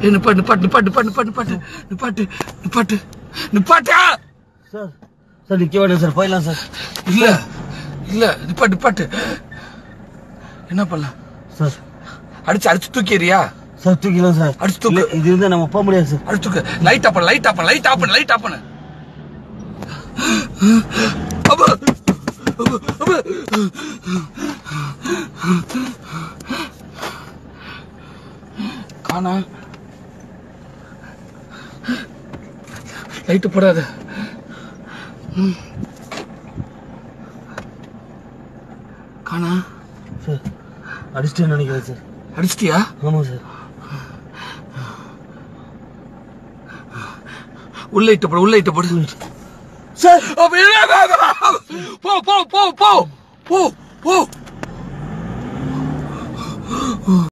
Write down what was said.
ஏய், நிப்பாட்டு நிப்பாட்டு நிப்பாட்டு நிப்பாட்டு நிப்பாட்டு நிப்பாட்டு நிப்பாட்டு நிப்பாட்டா சார் சார் நிக்க வேண்டாம் சார் போயிடலாம் சார் இல்ல இல்ல நிப்பாட்டு நிப்பாட்டு என்ன பண்ணலாம் சார் அடிச்சு அடிச்சு தூக்கிறியா சார் தூக்கிடலாம் சார் அடிச்சு தூக்கு. இல்ல, இது இருந்தா நம்ம போக முடியாது சார் அடிச்சு தூக்கு light off light off light off light off அப்பா அப்பா, அப்பா. காணா லைட்டு போடாத ம். காணா சார் அடிச்சிட்டேன்னு நினைக்கிறேன் சார் அடிச்சிட்டியா ஆமாம் சார் உள்ள இட்ட போடு உள்ள இட்ட போடு சார் அப்ப இல்ல, வா, வா. போ போ போ போ போ போ